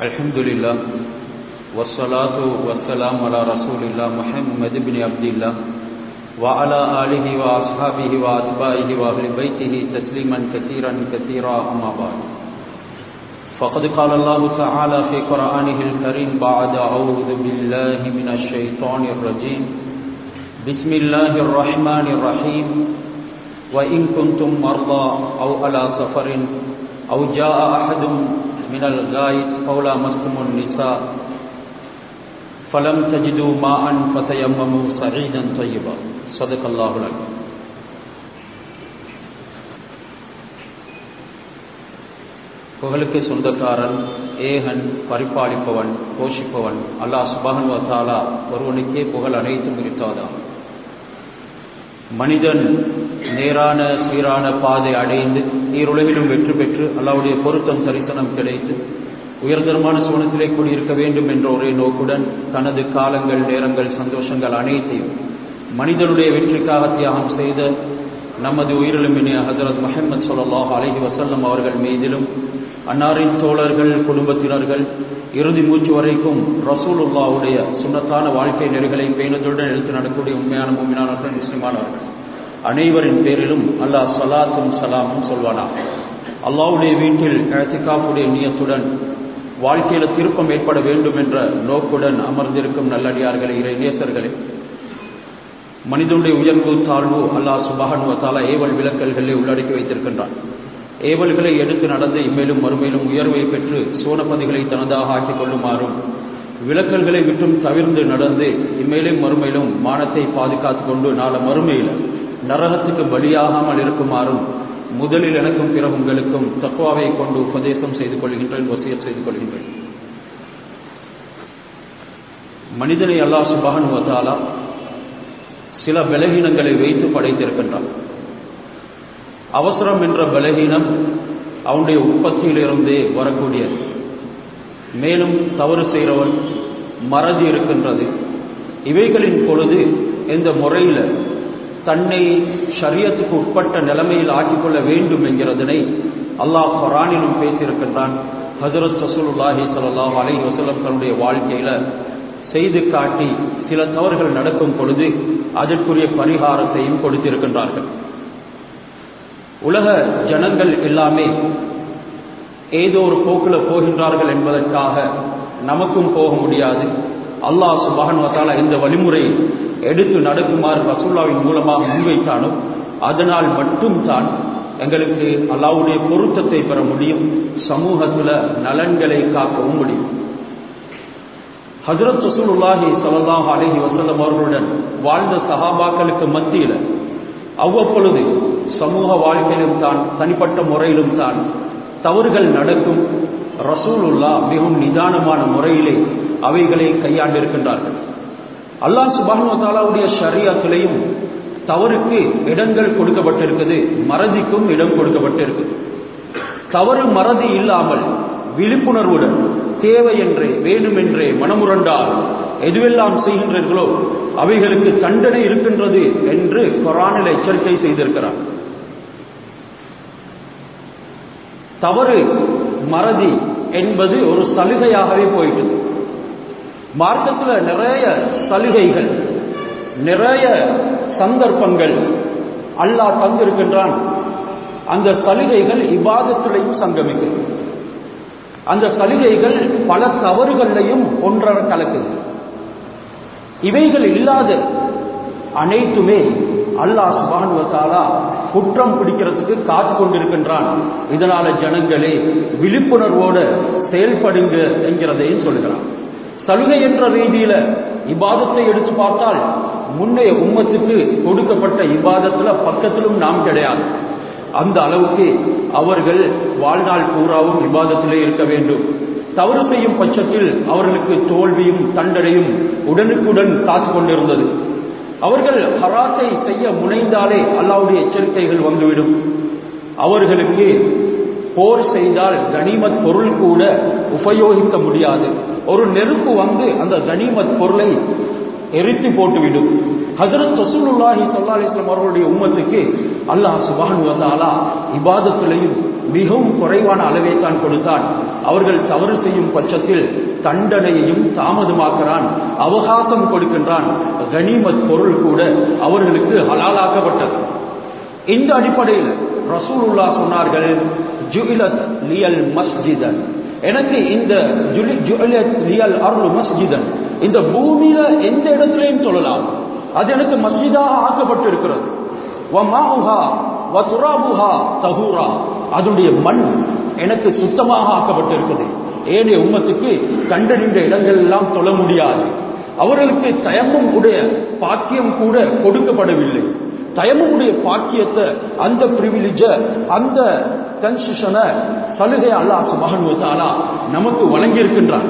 الحمد لله والصلاة والسلام على رسول الله محمد بن عبد الله وعلى آله وأصحابه وأتباعه وأهل بيته تسليما كثيرا كثيرا أما بعد فقد قال الله تعالى في قرآنه الكريم بعد أعوذ بالله من الشيطان الرجيم بسم الله الرحمن الرحيم وإن كنتم مرضى أو على سفر أو جاء أحد من الغائط أو لامستم النساء فلم تجدوا ماء فتيمموا سعيدا طيبا صدق الله العظيم புகழுக்கு சொந்தக்காரன் ஏகன் பரிபாலிப்பவன் போஷிப்பவன் அல்லாஹ் சுபஹன் வத்தாலா ஒருவனுக்கே புகழ் அனைத்தும் இருக்காதான் மனிதன் நேரான சீரான பாதை அடைந்து ஈருலகிலும் வெற்றி பெற்று அல்லாவுடைய பொருத்தம் தரிசனம் கிடைத்து உயர்தரமான சோனத்திலே கூடியிருக்க வேண்டும் என்ற ஒரே நோக்குடன் தனது காலங்கள் நேரங்கள் சந்தோஷங்கள் அனைத்தையும் மனிதனுடைய வெற்றிக்காக தியாகம் செய்த நமது உயிரிழமினிய ஹசரத் முஹம்மது சொல்லாஹ் அலஹி வசல்லம் அவர்கள் மீதிலும் அன்னாரின் தோழர்கள் குடும்பத்தினர்கள் இறுதி மூச்சு வரைக்கும் ரசூலுல்லாவுடைய சுண்ணத்தான வாழ்க்கை நெறிகளை பேணுதலுடன் எடுத்து நடக்கக்கூடிய உண்மையான மூமினானவர்கள் முஸ்லிமானவர்கள் அனைவரின் பேரிலும் அல்லாஹ் சலாத்தும் சலாமும் சொல்வானா அல்லாவுடைய வீட்டில் கழத்திக்காப்புடைய நியத்துடன் வாழ்க்கையில திருப்பம் ஏற்பட வேண்டும் என்ற நோக்குடன் அமர்ந்திருக்கும் நல்லடியார்களே இறை நேசர்களே மனிதனுடைய உயர்வு தாழ்வு அல்லாஹ் சுபஹானுவத்தாலா ஏவல் விளக்கல்களை உள்ளடக்கி வைத்திருக்கின்றான் ஏவல்களை எடுத்து நடந்து இம்மேலும் மறுமையிலும் உயர்வை பெற்று சோனப்பதிகளை தனதாக ஆக்கிக் கொள்ளுமாறும் விளக்கல்களை விட்டும் தவிர்ந்து நடந்து இம்மேலும் மறுமையிலும் மானத்தை பாதுகாத்து கொண்டு நாள மறுமையில் நரகத்துக்கு பலியாகாமல் இருக்குமாறும் முதலில் எனக்கும் பிற உங்களுக்கும் தக்குவாவை கொண்டு உபதேசம் செய்து கொள்கின்றேன் வசியம் செய்து கொள்கின்றேன் மனிதனை அல்லாஹ் சுபகன் வத்தாலா சில பலகீனங்களை வைத்து படைத்திருக்கின்றான் அவசரம் என்ற பலகீனம் அவனுடைய உற்பத்தியிலிருந்தே வரக்கூடியது மேலும் தவறு செய்கிறவன் மறதி இருக்கின்றது இவைகளின் பொழுது எந்த முறையில் தன்னை ஷரியத்துக்கு உட்பட்ட நிலைமையில் ஆக்கிக்கொள்ள வேண்டும் என்கிறதனை அல்லாஹ் குரானிலும் பேசியிருக்கின்றான் ஹசரத் ரசூலுல்லாஹி சல்லாஹ் அலை வசலம் தன்னுடைய வாழ்க்கையில செய்து காட்டி சில தவறுகள் நடக்கும் பொழுது அதற்குரிய பரிகாரத்தையும் கொடுத்திருக்கின்றார்கள் உலக ஜனங்கள் எல்லாமே ஏதோ ஒரு போக்கில் போகின்றார்கள் என்பதற்காக நமக்கும் போக முடியாது அல்லாஹ் சுபஹன் வத்தாலா இந்த வழிமுறை எடுத்து நடக்குமாறு ரசூல்லாவின் மூலமாக முன்வைத்தானோ அதனால் மட்டும்தான் எங்களுக்கு அல்லாவுடைய பொருத்தத்தை பெற முடியும் சமூகத்தில் நலன்களை காக்கவும் முடியும் ஹசரத் ரசூலுல்லாஹி சல்லாஹ் அலஹி வசல்லம் அவர்களுடன் வாழ்ந்த சஹாபாக்களுக்கு மத்தியில் அவ்வப்பொழுது சமூக வாழ்க்கையிலும் தான் தனிப்பட்ட முறையிலும் தான் தவறுகள் நடக்கும் ரசூலுல்லா மிகவும் நிதானமான முறையிலே அவைகளை கையாண்டிருக்கின்றார்கள் அல்லாஹ் சுபானுவத்தாலாவுடைய ஷரியாத்திலையும் தவறுக்கு இடங்கள் கொடுக்கப்பட்டிருக்குது மறதிக்கும் இடம் கொடுக்கப்பட்டிருக்குது தவறு மறதி இல்லாமல் விழிப்புணர்வுடன் தேவையென்றே வேண்டுமென்றே மனமுரண்டால் எதுவெல்லாம் செய்கின்றீர்களோ அவைகளுக்கு தண்டனை இருக்கின்றது என்று கொரானில் எச்சரிக்கை செய்திருக்கிறார் தவறு மறதி என்பது ஒரு சலுகையாகவே போயிட்டது மார்க்கத்தில் நிறைய சலுகைகள் நிறைய சந்தர்ப்பங்கள் அல்லாஹ் தந்திருக்கின்றான் அந்த சலுகைகள் இபாதத்திலையும் சங்கமிக்குது அந்த சலுகைகள் பல தவறுகளையும் ஒன்றர கலக்குது இவைகள் இல்லாத அனைத்துமே அல்லாஹ் சுபானுவத்தாலா குற்றம் பிடிக்கிறதுக்கு காத்து கொண்டிருக்கின்றான் இதனால ஜனங்களே விழிப்புணர்வோட செயல்படுங்க என்கிறதையும் சொல்கிறான் சலுகை என்ற ரீதியில இபாதத்தை எடுத்து பார்த்தால் முன்னைய உம்மத்துக்கு கொடுக்கப்பட்ட இபாதத்துல பக்கத்திலும் நாம் கிடையாது அந்த அளவுக்கு அவர்கள் வாழ்நாள் பூராவும் விவாதத்திலே இருக்க வேண்டும் தவறு செய்யும் பட்சத்தில் அவர்களுக்கு தோல்வியும் தண்டனையும் உடனுக்குடன் காத்து கொண்டிருந்தது அவர்கள் ஹராத்தை செய்ய முனைந்தாலே அல்லாவுடைய எச்சரிக்கைகள் வந்துவிடும் அவர்களுக்கு போர் செய்தால் கனிமத் பொருள் கூட உபயோகிக்க முடியாது ஒரு நெருப்பு வந்து அந்த கனிமத் பொருளை எரித்து போட்டுவிடும் ஹசரத் ரசூலுல்லாஹி ஸல்லல்லாஹு அலைஹி வஸல்லம் அவர்களுடைய உம்மத்துக்கு அல்லாஹ் சுப்ஹானஹு வ தஆலா இபாதத்திலையும் மிகவும் குறைவான அளவை தான் கொடுத்தான் அவர்கள் தவறு செய்யும் பட்சத்தில் தண்டனையையும் தாமதமாக்குறான் அவகாசம் கொடுக்கின்றான் கனிமத் பொருள் கூட அவர்களுக்கு ஹலாலாக்கப்பட்டது இந்த அடிப்படையில் ரசூலுல்லா சொன்னார்கள் ஜுஇலத் லியல் மஸ்ஜிதன் எனக்கு இந்த ஜுலி ஜுஇலத் லியல் அருள் மஸ்ஜிதன் இந்த பூமியில எந்த இடத்திலையும் சொல்லலாம் அது எனக்கு மஸ்ஜிதாக ஆக்கப்பட்டிருக்கிறது வமாஉஹா வதுராபுஹா தஹூரா அதனுடைய மண் எனக்கு சுத்தமாக ஆக்கப்பட்டிருக்கிறது ஏனைய உம்மத்துக்கு கண்டறிந்த இடங்கள் எல்லாம் தொழ முடியாது அவர்களுக்கு தயமும் உடைய பாக்கியம் கூட கொடுக்கப்படவில்லை தயமுடைய பாக்கியத்தை அந்த பிரிவிலிஜ அந்த கன்சிஷனை சலுகை அல்லாஹ் சுபகனுவத்தாலா நமக்கு வழங்கி இருக்கின்றார்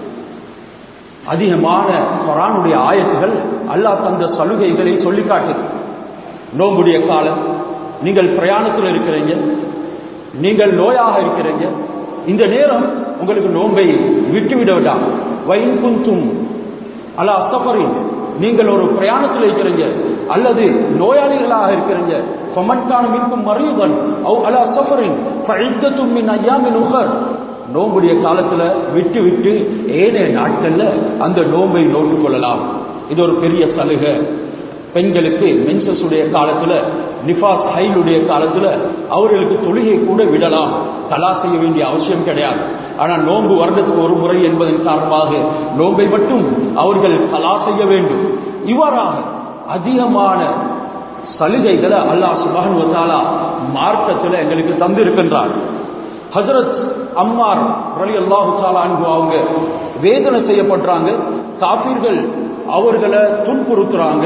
அதிகமான குரானுடைய ஆயத்துகள் அல்லாஹ் தந்த சலுகைகளை சொல்லி காட்டுது நோம்புடைய காலம் நீங்கள் பிரயாணத்தில் இருக்கிறீங்க நீங்கள் நோயாக இருக்கிறீங்க இந்த நேரம் உங்களுக்கு நோன்பை விட்டுவிட வேண்டாம் வயின் குந்தும் அல்ல அஸ்தபரின் நீங்கள் ஒரு பிரயாணத்தில் இருக்கிறீங்க அல்லது நோயாளிகளாக இருக்கிறீங்க கொமன்கான மின்கும் மறியுவன் அவ் அல அஸ்தபரின் பழித்தத்தும் மின் ஐயாமின் உகர் நோம்புடைய காலத்துல விட்டு விட்டு ஏனைய நாட்கள்ல அந்த நோன்பை நோட்டுக் கொள்ளலாம் இது ஒரு பெரிய சலுகை பெண்களுக்கு மென்சஸ் உடைய காலத்துல நிஃபாஸ் ஹைலுடைய காலத்துல அவர்களுக்கு தொழுகை கூட விடலாம் தலா செய்ய வேண்டிய அவசியம் கிடையாது ஆனால் நோன்பு வருடத்துக்கு ஒரு முறை என்பதன் காரணமாக நோன்பை மட்டும் அவர்கள் தலா செய்ய வேண்டும் இவ்வாறாக அதிகமான சலுகைகளை அல்லாஹ் சுபஹன் வத்தாலா மார்க்கத்தில் எங்களுக்கு தந்திருக்கின்றார் ஹசரத் அம்மார் ரலி அல்லாஹு அன்பு அவங்க வேதனை செய்யப்படுறாங்க காப்பீர்கள் அவர்களை துன்புறுத்துறாங்க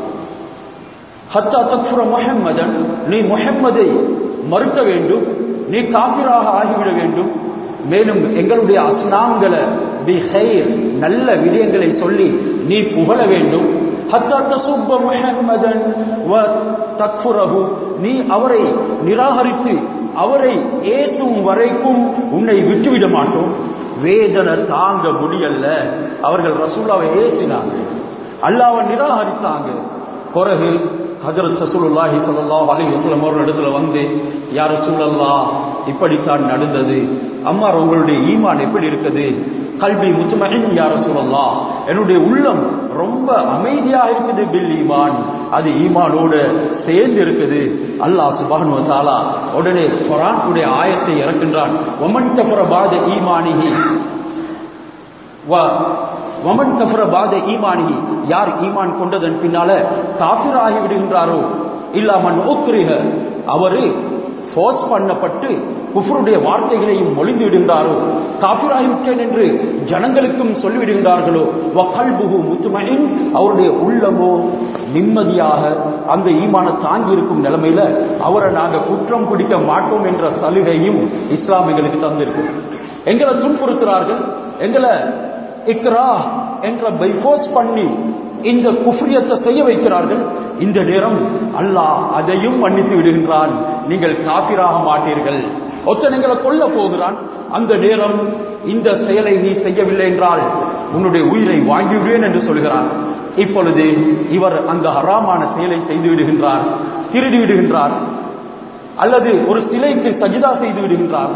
ஹத்தா தக்ஃபுர முஹம்மதன் நீ முஹம்மதை மறுக்க வேண்டும் நீ காபிராக ஆகிவிட வேண்டும் மேலும் எங்களுடைய அஸ்னாம்களை பி ஹைர் நல்ல விடயங்களை சொல்லி நீ புகழ வேண்டும் ஹத்தா தசுப்ப முஹம்மதன் வ தக்ஃபுரஹு நீ அவரை நிராகரித்து அவரை ஏற்றும் வரைக்கும் உன்னை விட்டுவிட மாட்டோம் வேதனை தாங்க முடியல அவர்கள் ரசூல்லாவை ஏற்றினாங்க அல்லாவை நிராகரித்தாங்க பிறகு ஹஜரத் சசூலுல்லாஹி ஸல்லல்லாஹு அலைஹி வஸல்லம் அவர்கள் இடத்துல வந்து யா ரசூலல்லாஹ் இப்படித்தான் நடந்தது அம்மா உங்களுடைய ஈமான் எப்படி இருக்குது கல்வி முத்துமகின் யா ரசூலல்லாஹ் என்னுடைய உள்ளம் ரொம்ப அமைதியா இருக்குது பில் ஈமான் அது ஈமானோடு சேர்ந்து இருக்குது அல்லாஹ் சுப்ஹானஹு வ தஆலா உடனே குர்ஆனுடைய ஆயத்தை இறக்கின்றான் வமன் கஃபர பாத ஈமானிஹி வ வமன் கஃபர பாத ஈமானிஹி யார் ஈமான் கொண்டதன் பின்னால காபிராகி விடுகின்றாரோ இல்லாமன் உக்ரிஹ அவரு ஃபோர்ஸ் பண்ணப்பட்டு குஃபருடைய வார்த்தைகளையும் மொழிந்து விடுகின்றாரோ காபிராகிவிட்டேன் என்று ஜனங்களுக்கும் சொல்லிவிடுகின்றார்களோ வக்கல்புகு முத்துமனின் அவருடைய உள்ளமோ நிம்மதியாக அந்த ஈமான தாங்கி இருக்கும் நிலைமையில அவரை நாங்க குற்றம் பிடிக்க மாட்டோம் என்ற சலுகையும் இஸ்லாமியர்களுக்கு தந்திருக்கு எங்களை துன்புறுத்துறார்கள் எங்களை இக்ரா என்ற பைபோஸ் பண்ணி இந்த குஃப்ரியத்தை செய்ய வைக்கிறார்கள் இந்த நேரம் அல்லாஹ் அதையும் மன்னித்து விடுகின்றான் நீங்கள் காபிராக மாட்டீர்கள் ஒத்தனைங்களை கொல்ல போகிறான் அந்த நேரம் இந்த செயலை நீ செய்யவில்லை என்றால் உன்னுடைய உயிரை வாங்கிவிடுவேன் என்று சொல்கிறான் இப்பொழுது இவர் அந்த ஹராமான செயலை செய்து விடுகின்றார் திருடி விடுகின்றார் அல்லது ஒரு சிலைக்கு சஜிதா செய்து விடுகின்றார்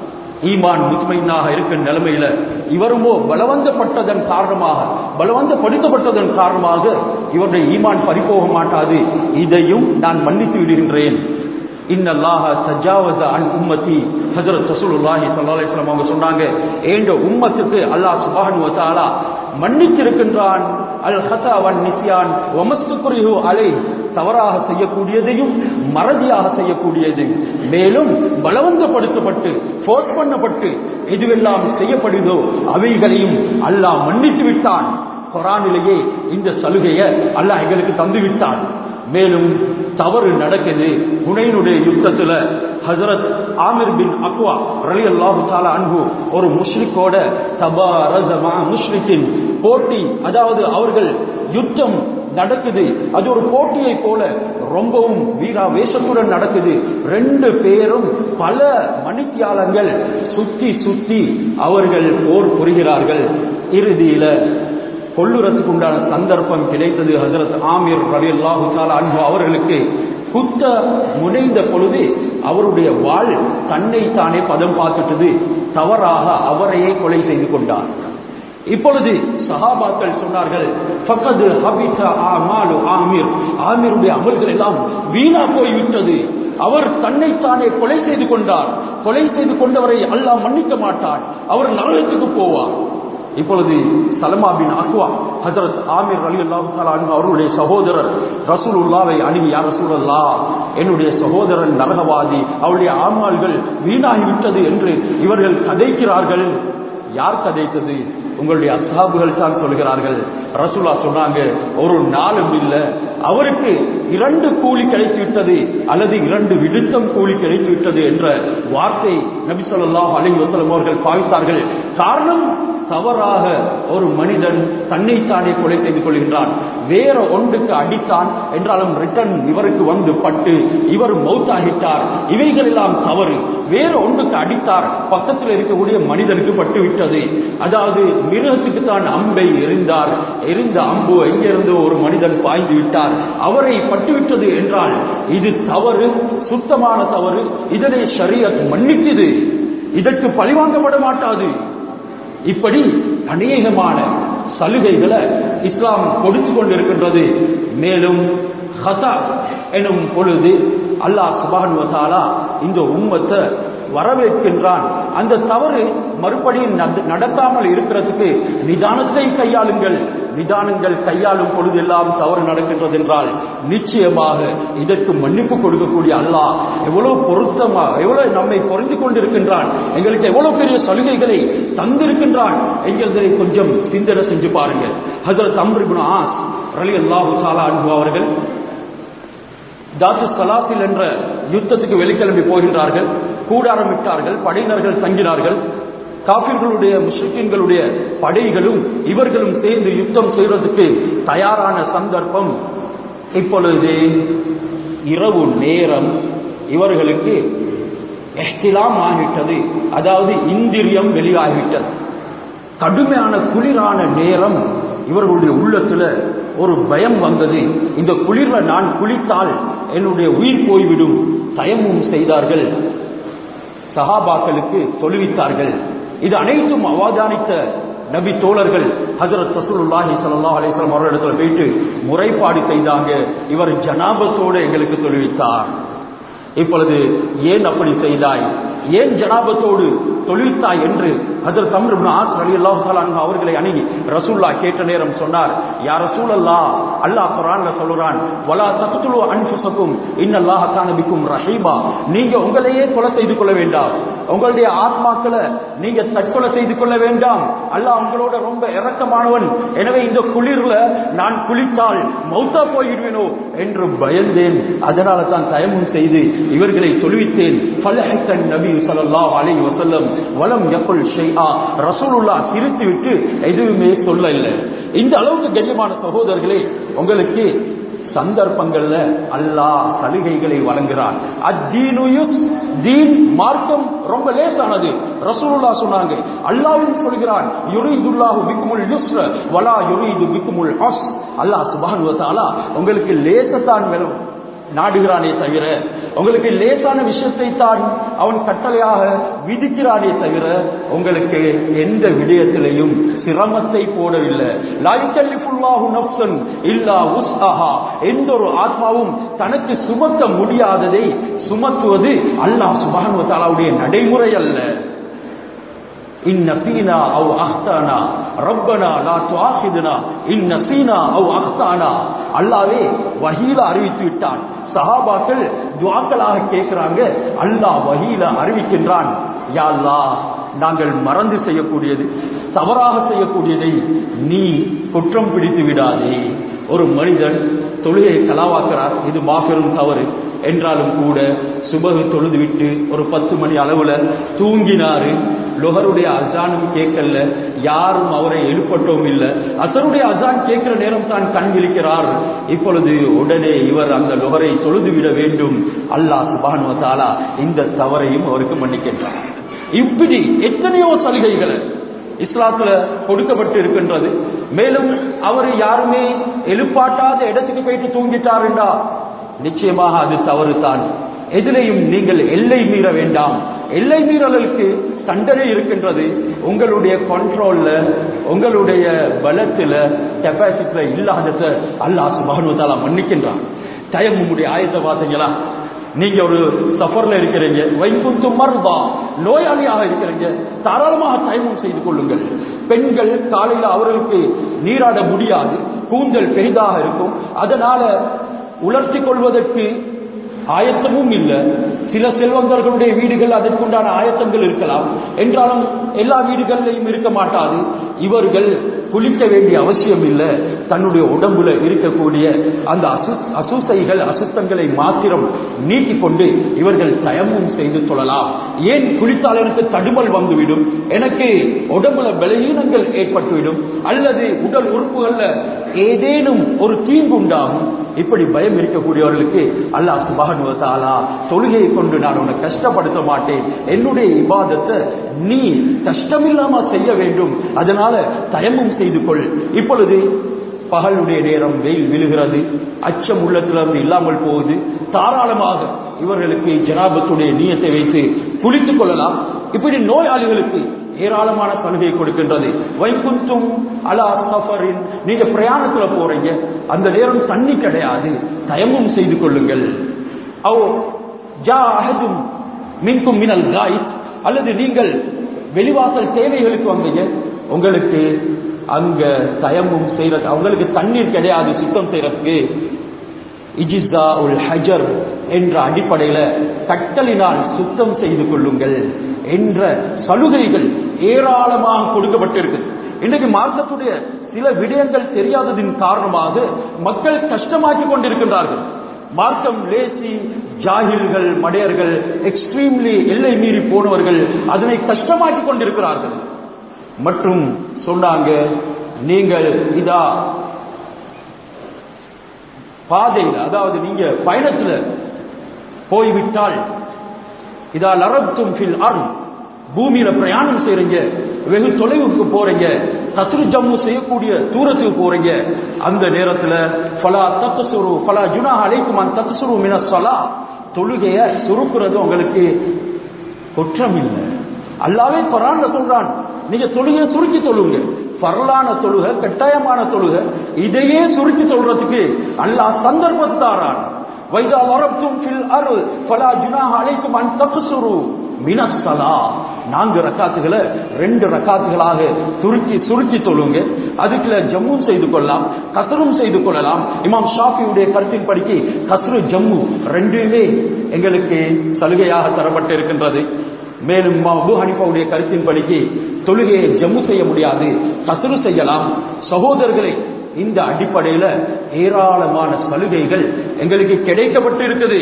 ஈமான் முத்மைனாக இருக்கும் நிலைமையில இவருமோ பலவந்தப்பட்டதன் காரணமாக பலவந்தப்படுத்தப்பட்டதன் காரணமாக இவருடைய ஈமான் பறிபோக மாட்டாது இதையும் நான் மன்னித்து விடுகின்றேன் இன்னல்லாஹ தஜாவத அன் உம்மத்தி ஹஜரத் ரசூலுல்லாஹி ஸல்லல்லாஹு அலைஹி வஸல்லம் அவங்க சொன்னாங்க ஏண்ட உம்மத்துக்கு அல்லாஹ் சுப்ஹானஹு வ தஆலா மன்னித்திருக்கின்றான் அல் ஹதா வன் நிஸ்யான் வமஸ்துக்ரிஹு அலை தவறாக செய்யக்கூடியதையும் மறதியாக செய்யக்கூடியதையும் மேலும் பலவந்தப்படுத்தப்பட்டு ஃபோர்ஸ் பண்ணப்பட்டு எதுவெல்லாம் செய்யப்படுதோ அவைகளையும் அல்லாஹ் மன்னித்து விட்டான் குரானிலேயே இந்த சலுகையை அல்லாஹ் எங்களுக்கு தந்து விட்டான் மேலும் தவறு நடக்குது புனையினுடைய யுத்தத்துல ஹசரத் ஆமிர் பின் அக்வா ரலி அல்லாஹு தாலா அன்பு ஒரு முஷ்ரிக்கோட தபா ரசமா முஷ்ரிக்கின் போட்டி அதாவது அவர்கள் யுத்தம் நடக்குது அது ஒரு போட்டியை போல ரொம்பவும் வீராவேசத்துடன் நடக்குது ரெண்டு பேரும் பல மணித்தியாலங்கள் சுத்தி சுத்தி அவர்கள் போர் புரிகிறார்கள் இறுதியில கொள்ளுறதுக்கு உண்டான சந்தர்ப்பம் கிடைத்தது ஹசரத் ஆமீர் ரவி அல்லாஹு அன்பு அவர்களுக்கு குத்த முனைந்த பொழுது அவருடைய வாள் தன்னை தானே பதம் பார்த்துட்டது தவறாக அவரையே கொலை செய்து கொண்டார் இப்பொழுது சஹாபாக்கள் சொன்னார்கள் ஃபக்கது ஹபித ஆமாலு ஆமீர் ஆமீருடைய அமல்கள் எல்லாம் வீணா போய்விட்டது அவர் தன்னைத்தானே கொலை செய்து கொண்டார் கொலை செய்து கொண்டவரை அல்லாஹ் மன்னிக்க மாட்டான் அவர் நரகத்துக்கு போவார் இப்பொழுது சலமா பின் அக்வா ஹஜரத் ஆமீர் அலி அல்லாஹு அவருடைய சகோதரர் ரசூலுல்லாவை அணுகி யார் ரசூலல்லா என்னுடைய சகோதரன் நரகவாதி அவருடைய ஆமால்கள் வீணாகிவிட்டது என்று இவர்கள் கதைக்கிறார்கள் யார் கதைத்தது உங்களுடைய அசாபுகள் தான் சொல்கிறார்கள் ரசூலா சொன்னாங்க ஒரு நாளும் இல்ல அவருக்கு இரண்டு கூலி கிடைத்து விட்டது அல்லது இரண்டு விடுத்தம் கூலி கிடைத்து விட்டது என்ற வார்த்தை நபி சொல்லாஹ் அலி வசலம் அவர்கள் பாவித்தார்கள் காரணம் தவறாக ஒரு மனிதன் தன்னைத்தானே கொலை செய்து கொள்கின்றான் வேற ஒன்றுக்கு அடித்தான் என்றாலும் ரிட்டன் இவருக்கு வந்து பட்டு இவர் மௌத்தாகிட்டார் இவைகள் எல்லாம் தவறு வேற ஒன்றுக்கு அடித்தார் பக்கத்தில் இருக்கக்கூடிய மனிதனுக்கு பட்டு விட்டது அதாவது மிருகத்துக்கு தான் அம்பை எறிந்தார் எரிந்த அம்பு எங்கிருந்து ஒரு மனிதன் பாய்ந்து விட்டார் அவரை பட்டுவிட்டது என்றால் இது தவறு சுத்தமான தவறு இதனை ஷரியத் மன்னிக்குது இதற்கு பழிவாங்கப்பட மாட்டாது இப்படி அநேகமான சலுகைகளை இஸ்லாம் கொடுத்து கொண்டிருக்கின்றது மேலும் ஹசா எனும் பொழுது அல்லாஹ் சுபானுவத்தாலா இந்த உம்மத்தை வரவேற்கின்றான் அந்த தவறு மறுபடியும் நடத்தாமல் இருக்கிறதுக்கு நிதானத்தை கையாளுங்கள் நிதானங்கள் கையாளும் பொழுது எல்லாம் தவறு நடக்கின்றது என்றால் நிச்சயமாக இதற்கு மன்னிப்பு கொடுக்கக்கூடிய அல்லாஹ் எவ்வளவு பொருத்தமா எவ்வளவு நம்மை பொருந்தி கொண்டிருக்கின்றான் எங்களுக்கு எவ்வளவு பெரிய சலுகைகளை தந்திருக்கின்றான் என்கிறதை கொஞ்சம் சிந்தனை செஞ்சு பாருங்கள் ஹசரத் அம்ரிபுன் ஆஸ் ரலி அல்லாஹு சாலா அன்பு அவர்கள் தாத்து சலாத்தில் என்ற யுத்தத்துக்கு வெளிக்கிளம்பி போகின்றார்கள் கூடாரம் விட்டார்கள் படையினர்கள் தங்கினார்கள் காபிர்களுடைய முஸ்லிம்களுடைய படைகளும் இவர்களும் சேர்ந்து யுத்தம் செய்வதற்கு தயாரான சந்தர்ப்பம் இப்பொழுது இரவு நேரம் இவர்களுக்கு எஹ்திலாம் ஆகிவிட்டது அதாவது இந்திரியம் வெளியாகிவிட்டது கடுமையான குளிரான நேரம் இவர்களுடைய உள்ளத்துல ஒரு பயம் வந்தது இந்த குளிர்ல நான் குளித்தால் என்னுடைய உயிர் போய்விடும் தயமும் செய்தார்கள் சஹாபாக்களுக்கு தொழுவித்தார்கள் இது அனைத்தும் அவதானித்த நபி தோழர்கள் ஹசரத் சசூலுல்லாஹி ஸல்லல்லாஹு அலைஹி வஸல்லம் அவர்களிடத்தில் போயிட்டு முறைப்பாடு செய்தாங்க இவர் ஜனாபத்தோடு எங்களுக்கு தொழுவித்தார் இப்பொழுது ஏன் அப்படி செய்தாய் ஏன் ஜனாபத்தோடு தொழில்தாய் என்று ஹஜர் தம்ர் ஆஸ் அலி அல்லாஹ் அவர்களை அணுகி ரசூல்லா கேட்ட நேரம் சொன்னார் யார் ரசூலல்லா அல்லாஹ் குரான்ல சொல்லுறான் வலா தகுத்துலு அன்புசக்கும் இன்னல்லாஹ் கானபிக்கும் ரஹீமா நீங்க உங்களையே கொலை செய்து கொள்ள வேண்டாம் உங்களுடைய ஆத்மாக்களை நீங்க தற்கொலை செய்து கொள்ள வேண்டாம் அல்லாஹ் உங்களோட ரொம்ப இறக்கமானவன் எனவே இந்த குளிர்ல நான் குளித்தால் மௌத்தா போயிடுவேனோ என்று பயந்தேன் அதனால தான் தயமும் செய்து இவர்களை தொழுவித்தேன் ஃபலஹத்தன் நபி ஸல்லல்லாஹு அலைஹி வஸல்லம் வலம் யகுல் ஷைஆ ரசூலுல்லாஹ் சிரித்து விட்டு எதுவுமே சொல்ல இல்லை இந்த அளவுக்கு கண்ணியமான சகோதரர்களே உங்களுக்கு சந்தர்ப்பங்கள்ல அல்லாஹ் சலுகைகளை வழங்குகிறான் அத்தீனு தீன் மார்க்கம் ரொம்ப லேசானது ரசூலுல்லா சொன்னாங்க அல்லாஹ்வும் சொல்கிறான் யுரீதுல்லாஹு பிக்குமுல் யுஸ்ர வலா யுரீது பிக்குமுல் அஸ் அல்லாஹ் சுப்ஹானஹு வ தஆலா உங்களுக்கு லேசத்தான் வேணும் நாடுகிறானே தவிர உங்களுக்கு லேசான விஷயத்தை தான் அவன் கட்டளையாக விதிக்கிறானே தவிர உங்களுக்கு எந்த விடயத்திலையும் சிரமத்தை போடவில்லை லாய்கல்லிஃபுல்லாஹு நஃப்சன் இல்லா உஸ்அஹா எந்த ஒரு ஆத்மாவும் தனக்கு சுமத்த முடியாததை சுமத்துவது அல்லாஹ் சுப்ஹானஹு வ தஆலாவுடைய நடைமுறை அல்ல إن نسينا أو أخطأنا ربنا لا تؤاخذنا إن نسينا أو أخطأنا அல்லாவே வஹீல அறிவித்து விட்டான் சஹாபாக்கள் துவாக்களாக கேட்கிறாங்க அல்லாஹ் வஹீல அறிவிக்கின்றான் யா அல்லாஹ் நாங்கள் மறந்து செய்யக்கூடியது தவறாக செய்யக்கூடியதை நீ குற்றம் பிடித்து விடாதே ஒரு மனிதன் தொழுகை கலாவாக்கிறார் இது மாபெரும் தவறு என்றாலும் கூட சுபகு தொழுது விட்டு ஒரு பத்து மணி அளவுல தூங்கினாரு லொஹருடைய அசானும் கேட்கல யாரும் அவரை எழுப்பட்டவும் இல்லை அசருடைய அசான் கேட்கிற நேரம் தான் கண் விழிக்கிறார் இப்பொழுது உடனே இவர் அந்த லொஹரை தொழுது விட வேண்டும் அல்லாஹ் சுபானுவத்தாலா இந்த தவறையும் அவருக்கு மன்னிக்கின்றார் இப்படி எத்தனையோ சலுகைகளை இஸ்லாத்துல கொடுக்கப்பட்டு இருக்கின்றது மேலும் அவர் யாருமே எழுப்பாட்டாத இடத்துக்கு போயிட்டு தூங்கிட்டாருண்டா நிச்சயமாக அது தவறு தான் எதிலையும் நீங்கள் எல்லை மீற வேண்டாம் எல்லை மீறலுக்கு தண்டனை இருக்கின்றது உங்களுடைய கண்ட்ரோல்ல உங்களுடைய பலத்துல கெப்பாசிட்டில இல்லாதத அல்லாஹ் சுபானுவத்தாலா மன்னிக்கின்றான் தயமுடைய ஆயத்தை பார்த்தீங்களா நீங்க ஒரு சஃபர்ல இருக்கிறீங்க வைகுந்து மர்தா நோயாளியாக இருக்கிறீங்க தாராளமாக தயமம் செய்து கொள்ளுங்கள் பெண்கள் காலையில அவர்களுக்கு நீராட முடியாது கூந்தல் பெரிதாக இருக்கும் அதனால உலர்த்தி கொள்வதற்கு ஆயத்தமும் இல்லை சில செல்வந்தர்களுடைய வீடுகள் அதற்குண்டான ஆயத்தங்கள் இருக்கலாம் என்றாலும் எல்லா வீடுகளிலையும் இருக்க மாட்டாது இவர்கள் குளிக்க வேண்டிய அவசியம் இல்லை தன்னுடைய உடம்புல இருக்கக்கூடிய அந்த அசு அசுத்தைகள் அசுத்தங்களை மாத்திரம் நீக்கிக் கொண்டு இவர்கள் தயமும் செய்து கொள்ளலாம் ஏன் குளித்தால் எனக்கு தடுமல் வந்துவிடும் எனக்கு உடம்புல பலவீனங்கள் ஏற்பட்டுவிடும் அல்லது உடல் உறுப்புகள்ல ஏதேனும் ஒரு தீங்கு உண்டாகும் இப்படி பயம் இருக்கக்கூடியவர்களுக்கு அல்லாஹ் சுபானுவத்தாலா தொழுகையை கொண்டு நான் உன்னை கஷ்டப்படுத்த மாட்டேன் என்னுடைய இபாதத்தை நீ கஷ்டமில்லாம செய்ய வேண்டும் அதனால தயமும் செய்து கொள் இப்பொழுது பகலுடைய நேரம் வெயில் விழுகிறது அச்சம் உள்ளத்திலிருந்து இல்லாமல் போகுது தாராளமாக இவர்களுக்கு ஜனாபத்துடைய நீயத்தை வைத்து குளித்துக் கொள்ளலாம் இப்படி நோயாளிகளுக்கு ஏராளமான சலுகை கொடுக்கின்றது வைகுந்தும் அலா சஃபரின் நீங்க பிரயாணத்துல போறீங்க அந்த நேரம் தண்ணி கிடையாது தயமும் செய்து கொள்ளுங்கள் அவ் ஜா அஹதும் மின்கும் மினல் காய் அல்லது நீங்கள் வெளிவாசல் தேவைகளுக்கு வந்தீங்க உங்களுக்கு அங்க தயமும் செய்யறது அவங்களுக்கு தண்ணீர் கிடையாது சுத்தம் செய்யறதுக்கு இஜிஸ்தா உல் ஹஜர் என்ற அடிப்படையில கட்டலினால் சுத்தம் செய்து கொள்ளுங்கள் என்ற சலுகைகள் ஏராளமாக கொடுக்கப்பட்டிருக்கு இன்றைக்கு மார்க்கத்துடைய சில விடயங்கள் தெரியாததின் காரணமாக மக்கள் கஷ்டமாக்கி கொண்டிருக்கின்றார்கள் மார்க்கம் லேசி ஜாகில்கள் மடையர்கள் எக்ஸ்ட்ரீம்லி எல்லை மீறி போனவர்கள் அதனை கஷ்டமாக்கி கொண்டிருக்கிறார்கள் மற்றும் சொன்னாங்க நீங்கள் இதா பாதையில் அதாவது நீங்க பயணத்துல போய்விட்டால் இதா லரப்தும் ஃபில் அர் பூமியில பிரயாணம் செய்றீங்க வெகு தொலைவுக்கு போறீங்க கசுரு ஜம்மு செய்யக்கூடிய தூரத்துக்கு போறீங்க அந்த நேரத்துல ஃபலா தத்துசுரு ஃபலா ஜுனா அலைக்கும் அந்த தத்துசுரு மின சொலா தொழுகைய சுருக்குறது உங்களுக்கு குற்றம் இல்லை அல்லாவே குரான்ல சொல்றான் நீங்க தொழுகைய சுருக்கி தொழுங்க பரலான தொழுக கட்டாயமான தொழுக இதையே சுருக்கி சொல்றதுக்கு அல்லாஹ் சந்தர்ப்பத்தாரான் வைதா வரப்தும் ஃபில் அரு ஃபலா ஜுனாஹ அலைக்கும் அன் தக்சுரு மினஸ்ஸலா நான்கு ரக்காத்துகளை ரெண்டு ரக்காத்துகளாக சுருக்கி சுருக்கி தொழுங்க அதுக்குள்ள ஜம்மு செய்து கொள்ளலாம் கசரும் செய்து கொள்ளலாம் இமாம் ஷாஃபியுடைய கருத்தின் படிக்கு கசரு ஜம்மு ரெண்டுமே எங்களுக்கு சலுகையாக தரப்பட்டு இருக்கின்றது மேலும் இமாம் அபு ஹனிஃபாவுடைய கருத்தின் படிக்கு தொழுகையை ஜம்மு செய்ய முடியாது கசரு செய்யலாம் சகோதரர்களை இந்த அடிப்படையில ஏராளமான சலுகைகள் எங்களுக்கு கிடைக்கப்பட்டு இருக்குது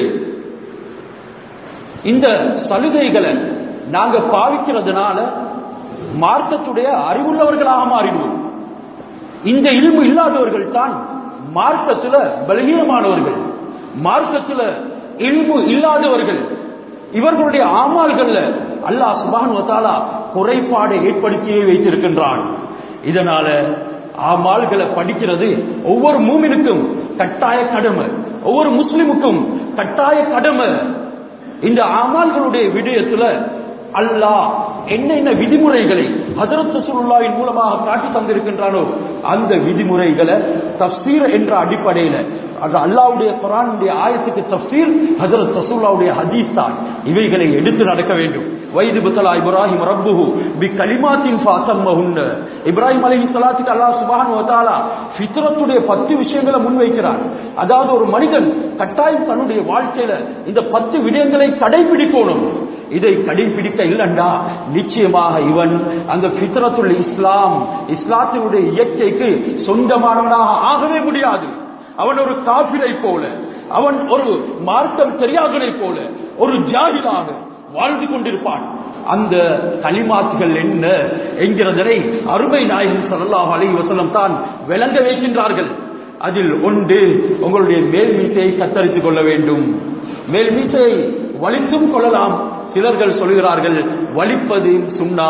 இந்த சலுகைகளை நாங்க பாவிக்கிறதுனால மார்க்கத்துடைய அறிவுள்ளவர்களாக மாறிடுவோம் இந்த இல்மு இல்லாதவர்கள் தான் மார்க்கத்துல பலகீனமானவர்கள் மார்க்கத்துல இல்மு இல்லாதவர்கள் இவர்களுடைய ஆமால்கள்ல அல்லாஹ் சுபான் வத்தாலா குறைபாடை ஏற்படுத்தியே வைத்திருக்கின்றான் இதனால ஆமால்களை படிக்கிறது ஒவ்வொரு மூமினுக்கும் கட்டாய கடமை ஒவ்வொரு முஸ்லிமுக்கும் கட்டாய கடமை இந்த அமால்களுடைய விடயத்துல அல்லாஹ் என்னென்ன விதிமுறைகளை ஹதரத் ரசூலுல்லாஹின் மூலமாக காட்டி தந்திருக்கின்றானோ அந்த விதிமுறைகளை தப்சீர் என்ற அடிப்படையில அது அல்லாவுடைய குரானுடைய ஆயத்துக்கு தப்சீர் ஹதரத் ரசூலுல்லாவுடைய ஹதீஸ் தான் இவைகளை எடுத்து நடக்க வேண்டும் வைது புத்தலா இப்ராஹிம் ரப்புஹு பி கலிமாத்தின் ஃபாத்தம்மஹுன்ன இப்ராஹிம் அலைஹி ஸலாத்துக்கு அல்லாஹ் சுப்ஹானஹு வ தஆலா ஃபித்ரத்துடைய 10 விஷயங்களை முன்வைக்கிறார் அதாவது ஒரு மனிதன் கட்டாயம் தன்னுடைய வாழ்க்கையில இந்த 10 விடயங்களை கடைபிடிக்கணும் இதை கடைபிடிக்க இல்லண்டா நிச்சயமாக இவன் அந்த ஃபித்ரத்துல் இஸ்லாம் இஸ்லாத்தினுடைய இயற்கைக்கு சொந்தமானவனாக ஆகவே முடியாது அவன் ஒரு காபிரை போல அவன் ஒரு மார்க்கம் தெரியாதனை போல ஒரு ஜாகிலாக வாழ்ந்து கொண்டிருப்பான் அந்த களிமாத்துகள் என்ன என்கிறதனை அருமை நாயகம் ஸல்லல்லாஹு அலைஹி வஸல்லம் தான் விளங்க வைக்கின்றார்கள் அதில் ஒன்று உங்களுடைய மேல் மீசையை கத்தரித்துக் கொள்ள வேண்டும் மேல் மீசையை வலித்தும் கொள்ளலாம் சிலர்கள் சொல்கிறார்கள் வலிப்பது சுண்ணா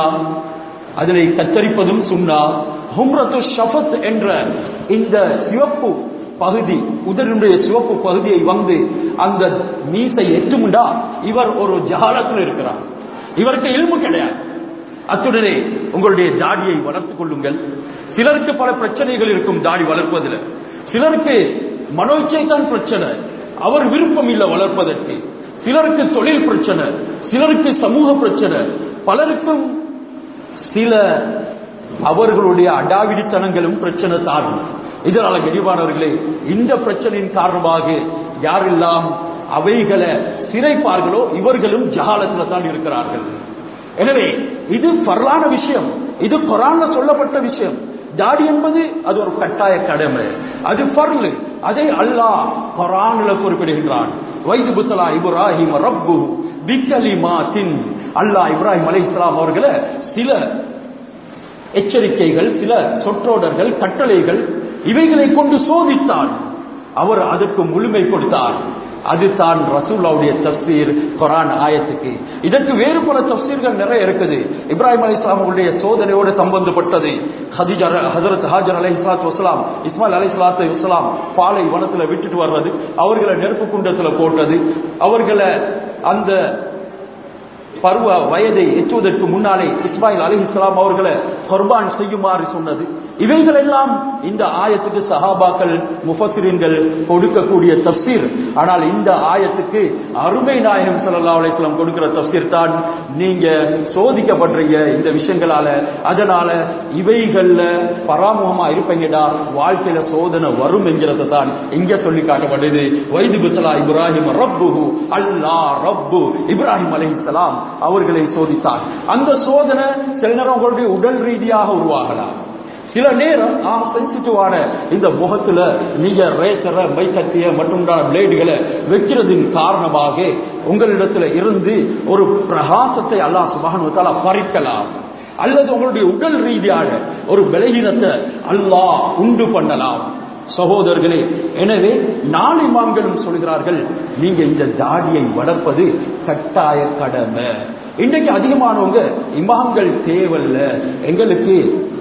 அதனை கத்தரிப்பதும் சுண்ணா ஹும்ரத்து ஷஃபத் என்ற இந்த சிவப்பு பகுதி உதனுடைய சிவப்பு பகுதியை வந்து அந்த மீசை எட்டுமுண்டா இவர் ஒரு ஜகாலத்தில் இருக்கிறார் இவருக்கு இல்மு கிடையாது அத்துடனே உங்களுடைய தாடியை வளர்த்துக் கொள்ளுங்கள் சிலருக்கு பல பிரச்சனைகள் இருக்கும் தாடி வளர்ப்பதில் சிலருக்கு மனோச்சை தான் பிரச்சனை அவர் விருப்பம் இல்லை வளர்ப்பதற்கு சிலருக்கு தொழில் பிரச்சனை சிலருக்கு சமூக பிரச்சனை பலருக்கும் சில அவர்களுடைய அடாவிடித்தனங்களும் பிரச்சனை தான் இதனால கெடிவானவர்களே இந்த பிரச்சனையின் காரணமாக யாரெல்லாம் அவைகளை சிறைப்பார்களோ இவர்களும் ஜகாலத்தில் தான் இருக்கிறார்கள் எனவே இது பரலான விஷயம் இது குரான்ல சொல்லப்பட்ட விஷயம் தாடி என்பது அது ஒரு கட்டாய கடமை அது பர்லு அதை அல்லாஹ் குரான்ல குறிப்பிடுகின்றான் வைது புத்தலா இப்ராஹிம் ரப்பு பிக்கலிமாத்தின் அல்லாஹ் இப்ராஹிம் அலை இஸ்லாம் அவர்களை சில எச்சரிக்கைகள் சில சொற்றோடர்கள் கட்டளைகள் இவைகளை கொண்டு சோதித்தான் அவர் அதற்கு முழுமை கொடுத்தார் அது தான் ரசூல்லாவுடைய தஸ்தீர் குரான் ஆயத்துக்கு இதற்கு வேறு பல தப்சீர்கள் நிறைய இருக்குது இப்ராஹிம் அலி இஸ்லாமுடைய சோதனையோடு சம்பந்தப்பட்டது ஹதிஜர் ஹசரத் ஹாஜர் அலி இஸ்லாத்து வஸ்லாம் இஸ்மாயில் அலி இஸ்லாத்து வஸ்லாம் பாலை வனத்துல விட்டுட்டு வர்றது அவர்களை நெருப்பு குண்டத்துல போட்டது அவர்களை அந்த பருவ வயதை எட்டுவதற்கு முன்னாலே இஸ்மாயில் அலி இஸ்லாம் அவர்களை குர்பான் செய்யுமாறு சொன்னது இவைகள் எல்லாம் இந்த ஆயத்துக்கு சஹாபாக்கள் முஃபசிரின்கள் கொடுக்கக்கூடிய தப்சீர் ஆனால் இந்த ஆயத்துக்கு அருமை நாயகம் ஸல்லல்லாஹு அலைஹி வஸல்லம் கொடுக்கிற தப்சீர் தான் நீங்க சோதிக்கப்படுறீங்க இந்த விஷயங்களால அதனால இவைகள்ல பராமுகமா இருப்பீங்கடா வாழ்க்கையில சோதனை வரும் என்கிறத தான் இங்க சொல்லி காட்டப்படுது வைது புத்தலா இப்ராஹிம் ரப்புஹு அல்லாஹ் ரப்பு இப்ராஹிம் அலைஹிஸ்ஸலாம் அவர்களை சோதித்தார் அந்த சோதனை சில நேரம் உங்களுடைய உடல் ரீதியாக உருவாகலாம் சில நேரம் சென்சிட்டிவான இந்த முகத்துல நீங்க ரேசர மைக்கத்திய மற்றும் பிளேடுகளை வைக்கிறதின் காரணமாக உங்களிடத்துல இருந்து ஒரு பிரகாசத்தை அல்லாஹ் சுபகானுவத்தால பறிக்கலாம் அல்லது உங்களுடைய உடல் ரீதியாக ஒரு பலகீனத்தை அல்லாஹ் உண்டு பண்ணலாம் சகோதரர்களே எனவே நாலு இமாம்களும் சொல்கிறார்கள் நீங்க இந்த தாடியை வளர்ப்பது கட்டாய கடமை இன்றைக்கு அதிகமானவங்க இமாம்கள் தேவல்ல எங்களுக்கு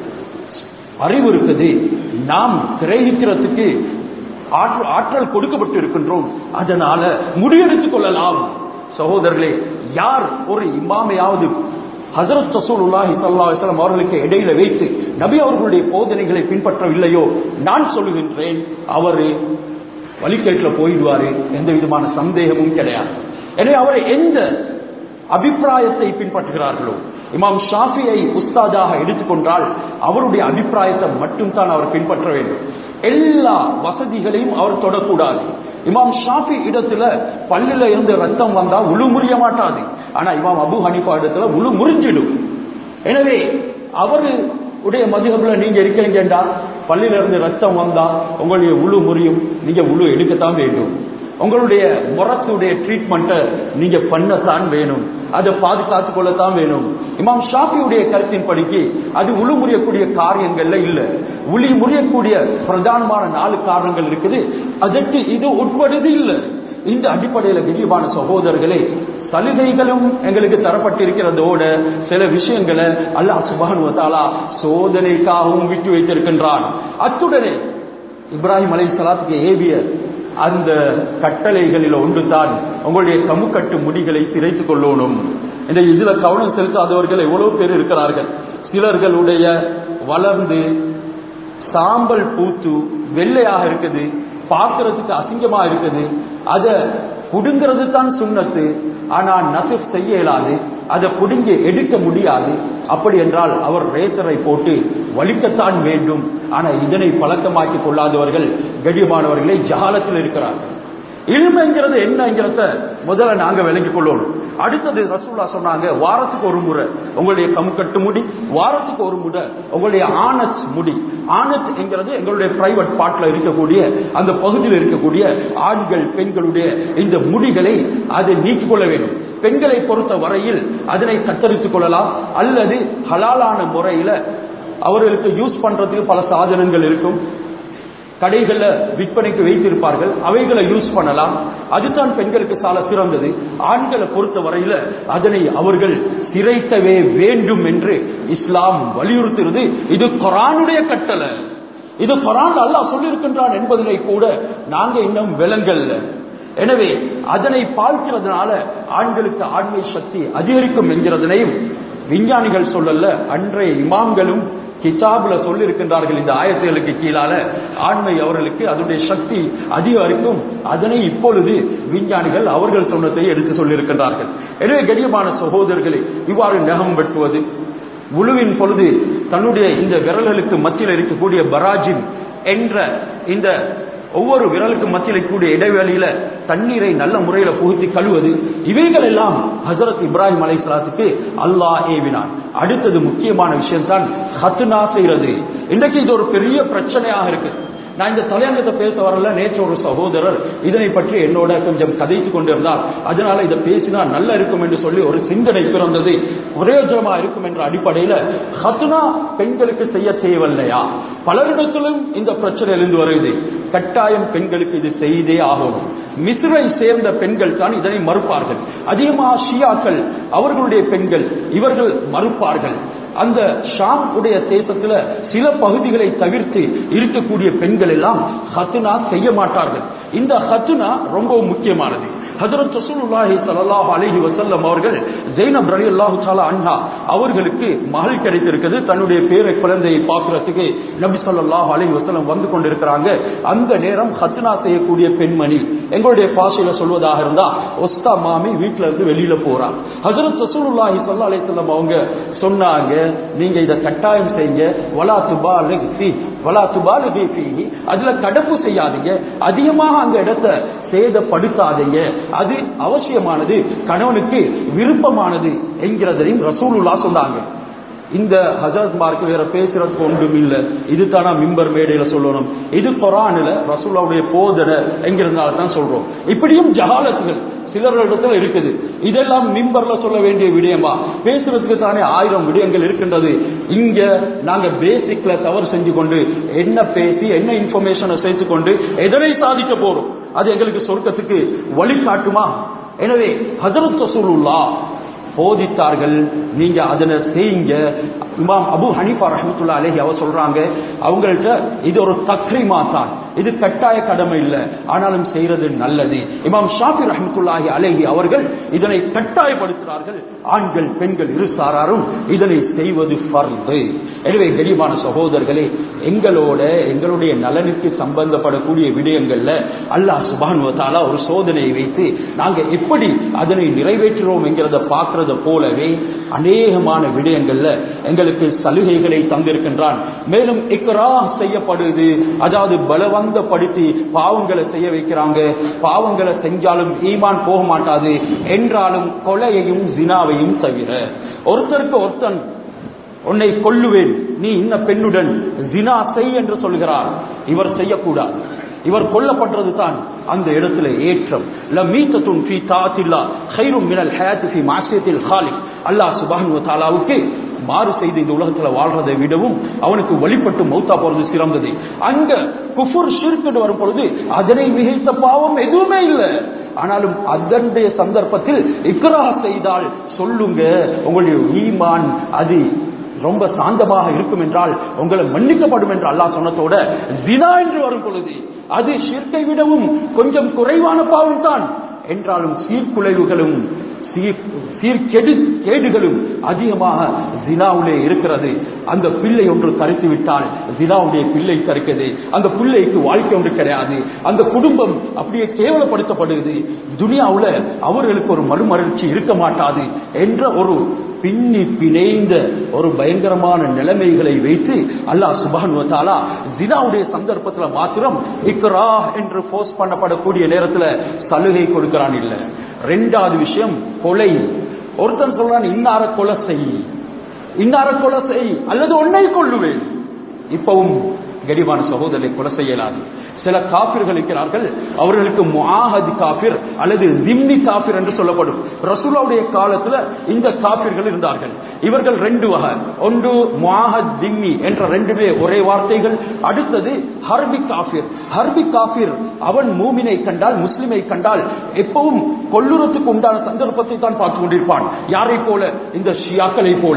அறிவு இருக்குது நாம் கிரகிக்கிறதுக்கு ஆற்றல் ஆற்றல் கொடுக்கப்பட்டு இருக்கின்றோம் அதனால முடிவெடுத்துக் கொள்ளலாம் சகோதரர்களே யார் ஒரு இமாமையாவது ஹசரத் ரசூலுல்லாஹி ஸல்லல்லாஹு அலைஹி வஸல்லம் அவர்களுக்கு இடையில வைத்து நபி அவர்களுடைய போதனைகளை பின்பற்றவில்லையோ நான் சொல்லுகின்றேன் அவரு வழிகேட்டுல போயிடுவாரு எந்த விதமான சந்தேகமும் கிடையாது எனவே அவரை எந்த அபிப்பிராயத்தை பின்பற்றுகிறார்களோ இமாம் ஷாஃபியை உஸ்தாதாக எடுத்துக்கொண்டால் அவருடைய அபிப்பிராயத்தை மட்டும் தான் அவர் பின்பற்ற வேண்டும் எல்லா வசதிகளையும் அவர் தொடக்கூடாது இமாம் ஷாஃபி இடத்துல பல்லில இருந்து ரத்தம் வந்தா உழு முறிய மாட்டாது ஆனா இமாம் அபு ஹனிஃபா இடத்துல உழு முறிஞ்சிடும் எனவே அவரு உடைய மதுகப்புல நீங்க இருக்கீங்கடா பள்ளியில இருந்து ரத்தம் வந்தா உங்களுடைய உழு முறியும் நீங்க உழு எடுக்கத்தான் வேண்டும் உங்களுடைய முறத்துடைய ட்ரீட்மெண்ட்டை நீங்க பண்ணத்தான் வேணும் அதை பாதுகாத்துக் கொள்ளத்தான் வேணும் இமாம் ஷாஃபியுடைய கருத்தின் படிக்கு அது உளு முறியக்கூடிய காரியங்கள்ல இல்ல உளி முறியக்கூடிய பிரதானமான நாலு காரணங்கள் இருக்குது அதற்கு இது உட்படுது இல்லை இந்த அடிப்படையில விரிவான சகோதரர்களே சலுகைகளும் எங்களுக்கு தரப்பட்டிருக்கிறதோட சில விஷயங்களை அல்லாஹ் சுபானுவத்தாலா சோதனைக்காகவும் விட்டு வைத்திருக்கின்றான் அத்துடனே இப்ராஹிம் அலை சலாத்துக்கு ஏவிய அந்த கட்டளைகளில் ஒன்றுதான் உங்களுடைய கமுக்கட்டு முடிகளை திரைத்துக் கொள்ளணும் இந்த இதுல கவனம் செலுத்தாதவர்கள் எவ்வளவு பேர் இருக்கிறார்கள் சிலர்களுடைய வளர்ந்து சாம்பல் பூத்து வெள்ளையாக இருக்குது பார்க்கறதுக்கு அசிங்கமா இருக்குது அத புடுங்கிறது தான் சுண்ணத்து ஆனா நசிப் செய்ய இயலாது அதை புடுங்கி எடுக்க முடியாது அப்படி என்றால் அவர் ரேசரை போட்டு வலிக்கத்தான் வேண்டும் ஆனா இதனை பழக்கமாக்கிக் கொள்ளாதவர்கள் கடியமானவர்களே ஜகாலத்தில் இருக்கிறார்கள் இல்மைங்கிறது என்னங்கிறத முதல்ல நாங்க விளங்கிக் கொள்ளணும் அடுத்தது ரசூல்லா சொன்னாங்க வாரத்துக்கு ஒரு முறை உங்களுடைய கமுக்கட்டு முடி வாரத்துக்கு ஒரு முறை உங்களுடைய ஆனத் முடி ஆனத் என்கிறது எங்களுடைய பிரைவேட் பார்ட்ல இருக்கக்கூடிய அந்த பகுதியில் இருக்கக்கூடிய ஆண்கள் பெண்களுடைய இந்த முடிகளை அதை நீக்கிக் கொள்ள வேண்டும் பெண்களை பொறுத்த வரையில் அதனை கத்தரித்துக் கொள்ளலாம் அல்லது ஹலாலான முறையில அவர்களுக்கு யூஸ் பண்றதுக்கு பல சாதனங்கள் இருக்கும் கடைகள்ல விற்பனைக்கு வைத்திருப்பார்கள் அவைகளை யூஸ் பண்ணலாம் அதுதான் பெண்களுக்கு சால சிறந்தது ஆண்களை பொறுத்த வரையில அதனை அவர்கள் சிறைத்தவே வேண்டும் என்று இஸ்லாம் வலியுறுத்துகிறது இது குரானுடைய கட்டளை இது குரான் அல்லாஹ் சொல்லியிருக்கின்றான் என்பதனை கூட நாங்க இன்னும் விலங்கல்ல எனவே அதனை பார்க்கிறதுனால ஆண்களுக்கு ஆண்மை சக்தி அதிகரிக்கும் என்கிறதனையும் விஞ்ஞானிகள் சொல்லல அன்றைய இமாம்களும் கிதாபுல சொல்லி இருக்கின்றார்கள் இந்த ஆயத்துகளுக்கு கீழால ஆண்மை அவர்களுக்கு அதனுடைய சக்தி அதிகரிக்கும் அதனை இப்பொழுது விஞ்ஞானிகள் அவர்கள் சொன்னதை எடுத்து சொல்லியிருக்கின்றார்கள் எனவே கண்ணியமான சகோதரர்களே இவ்வாறு நகம் வெட்டுவது உழுவின் பொழுது தன்னுடைய இந்த விரல்களுக்கு மத்தியில் இருக்கக்கூடிய பராஜின் என்ற இந்த ஒவ்வொரு விரலுக்கு மத்தியில் இருக்கக்கூடிய இடைவெளியில தண்ணீரை நல்ல முறையில புகுத்தி கழுவது இவைகள் எல்லாம் ஹசரத் இப்ராஹிம் அலை சலாத்துக்கு அல்லாஹ் ஏவினான் அடுத்தது முக்கியமான விஷயம் தான் ஹத்துனா செய்யறது இன்றைக்கு இது ஒரு பெரிய பிரச்சனையாக இருக்கு நான் இந்த தலையங்கத்தை பேச வரல நேற்று ஒரு சகோதரர் இதனை பற்றி என்னோட கொஞ்சம் கதைத்துக் கொண்டிருந்தார் அதனால இதை பேசினா நல்லா இருக்கும் என்று சொல்லி ஒரு சிந்தனை பிறந்தது பிரயோஜனமா இருக்கும் என்ற அடிப்படையில ஹத்துனா பெண்களுக்கு செய்ய தேவையில்லையா பலரிடத்திலும் இந்த பிரச்சனை எழுந்து வருது கட்டாயம் பெண்களுக்கு இது செய்தே ஆகணும் மிஸ்ரை சேர்ந்த பெண்கள் தான் இதனை மறுப்பார்கள் அதிகமாக ஷியாக்கள் அவர்களுடைய பெண்கள் இவர்கள் மறுப்பார்கள் அந்த ஷாம் உடைய தேசத்துல சில பகுதிகளை தவிர்த்து இருக்கக்கூடிய பெண்கள் எல்லாம் ஹத்துனா செய்ய மாட்டார்கள் இந்த ஹத்துனா ரொம்ப முக்கியமானது ஹஜரத் ரசூலுல்லாஹி ஸல்லல்லாஹு அலைஹி வஸல்லம் அவர்கள் ஜெய்னப் ரலியல்லாஹு தஆலா அன்ஹா அவர்களுக்கு மகள் கிடைத்திருக்கிறது தன்னுடைய பேர குழந்தையை பார்க்கிறதுக்கு நபி ஸல்லல்லாஹு அலைஹி வஸல்லம் வந்து கொண்டிருக்கிறாங்க அந்த நேரம் ஹத்னா செய்யக்கூடிய பெண்மணி எங்களுடைய பாஷையில சொல்வதாக இருந்தா ஒஸ்தா மாமி வீட்ல இருந்து வெளியில போறா ஹஜரத் ரசூலுல்லாஹி ஸல்லல்லாஹு அலைஹி வஸல்லம் அவங்க சொன்னாங்க நீங்க இத கட்டாயம் செய்யுங்க வலா துபாலிக் ஃபீ வலா துபாலிக் ஃபீஹி அதுல கடப்பு செய்யாதீங்க அதிகமாக அந்த இடத்தை சேதப்படுத்தாதீங்க அது அவசியமானது கணவனுக்கு விருப்பமானது என்கிறதையும் ரசூலுல்லா சொன்னாங்க இந்த ஹஜரத் மார்க் வேற பேசுறதுக்கு ஒன்றும் இல்ல இது தானா மிம்பர் மேடையில சொல்லணும் இது குரானில ரசூலாவுடைய போதனை என்கிறதுனால தான் சொல்றோம் இப்படியும் ஜஹாலத்துகள் சிலரிடத்துல இருக்குது இதெல்லாம் மிம்பர்ல சொல்ல வேண்டிய விடயமா பேசுறதுக்கு தானே ஆயிரம் விடயங்கள் இருக்கின்றது இங்க நாங்க பேசிக்ல தவறு செஞ்சு கொண்டு என்ன பேசி என்ன இன்ஃபர்மேஷனை சேர்த்து கொண்டு எதனை சாதிக்க போறோம் அது எங்களுக்கு சொர்க்கத்துக்கு வழிகாட்டுமா எனவே ஹஜரத் ரசூலுல்லா போதித்தார்கள் நீங்க அதனை செய்யுங்க இமாம் அபு ஹனீஃபா ரஹமத்துல்லா அலேஹி அவர் சொல்றாங்க அவங்கள்ட்ட இது ஒரு தக்ரிமா தான் இது கட்டாய கடமை இல்லை ஆனாலும் செய்யறது நல்லது இமாம் ஷாஃபி ரஹமத்துல்லாஹி அலேஹி அவர்கள் இதனை கட்டாயப்படுத்துகிறார்கள் ஆண்கள் பெண்கள் இரு சாராரும் இதனை செய்வது ஃபர்து எனவே கரிமான சகோதரர்களே எங்களோட எங்களுடைய நலனுக்கு சம்பந்தப்படக்கூடிய விடயங்கள்ல அல்லாஹ் சுபான் தாலா ஒரு சோதனையை வைத்து நாங்க எப்படி அதனை நிறைவேற்றுறோம் என்கிறத பார்க்கறத போலவே அநேகமான விடயங்கள்ல எங்களுக்கு சலுகைகளை தந்திருக்கின்றான் மேலும் இக்ரா செய்யப்படுது அதாவது பலவந்தப்படுத்தி பாவங்களை செய்ய வைக்கிறாங்க பாவங்களை செஞ்சாலும் ஈமான் போக மாட்டாது என்றாலும் கொலையையும் ஜினாவையும் தவிர ஒருத்தருக்கு ஒருத்தன் உன்னை கொல்லுவேன் நீ இன்ன பெண்ணுடன் ஜினா செய் என்று சொல்கிறார் இவர் செய்யக்கூடாது இவர் கொல்லப்படுறது தான் அந்த இடத்துல ஏற்றம் லமீத்தத்துன் ஃபீ தாத்தில்லா கைரும் மினல் ஹயாத்தி ஃபீ மாசியத்தில் ஹாலிக் அல்லாஹ் சுப்ஹானஹு வ தஆலாவுக்கு மாறு செய்து இந்த உலகத்துல வாழ்றதை விடவும் அவனுக்கு வழிபட்டு மௌத்தா போறது சிறந்தது அங்க குஃபுர் ஷிர்க்கு வரும் பொழுது அதனை மிகைத்த பாவம் எதுவுமே இல்லை ஆனாலும் அதனுடைய சந்தர்ப்பத்தில் இக்ரா செய்தால் சொல்லுங்க உங்களுடைய ஈமான் அது ரொம்ப சாந்தமாக இருக்கும் என்றால் உங்களை மன்னிக்கப்படும் என்று அல்லாஹ் சொன்னதோட ஜினா என்று வரும் பொழுது அது ஷிர்கை விடவும் கொஞ்சம் குறைவான பாவம் தான் என்றாலும் சீர்குலைவுகளும் சீர்கெடு கேடுகளும் அதிகமாக ஜினாவுலே இருக்கிறது அந்த பிள்ளை ஒன்று தரித்து விட்டால் ஜினாவுடைய பிள்ளை தருக்கிறது அந்த பிள்ளைக்கு வாழ்க்கை ஒன்று கிடையாது அந்த குடும்பம் அப்படியே கேவலப்படுத்தப்படுகிறது துனியாவுல அவர்களுக்கு ஒரு மறுமலர்ச்சி இருக்க மாட்டாது என்ற ஒரு பின்னி பிணைந்த ஒரு பயங்கரமான நிலைமைகளை வைத்து அல்லாஹ் சுபானுவத்தாலா ஜினாவுடைய சந்தர்ப்பத்துல மாத்திரம் இக்ரா என்று போஸ்ட் பண்ணப்படக்கூடிய நேரத்துல சலுகை கொடுக்கிறான் இல்ல ரெண்டாவது விஷயம் கொலை ஒருத்தன் சொல்றான் இன்னார கொலை செய் இன்னார கொலை செய் அல்லது ஒன்னை கொள்ளுவேன் இப்பவும் கடிவான சகோதரரை கொலை செய்யலாது சில காபிர்கள் இருக்கிறார்கள் அவர்களுக்கு முஆஹத் காபிர் அல்லது திம்மி காபிர் என்று சொல்லப்படும் ரசூலாவுடைய காலத்துல இந்த காபிர்கள் இருந்தார்கள் இவர்கள் ரெண்டு வகை ஒன்று முஆஹத் திம்மி என்ற ரெண்டுமே ஒரே வார்த்தைகள் அடுத்தது ஹர்பி காபிர் ஹர்பி காபிர் அவன் மூமினை கண்டால் முஸ்லிமை கண்டால் எப்பவும் கொல்லுறத்துக்கு உண்டான சந்தர்ப்பத்தை தான் பார்த்து கொண்டிருப்பான் யாரை போல இந்த ஷியாக்களை போல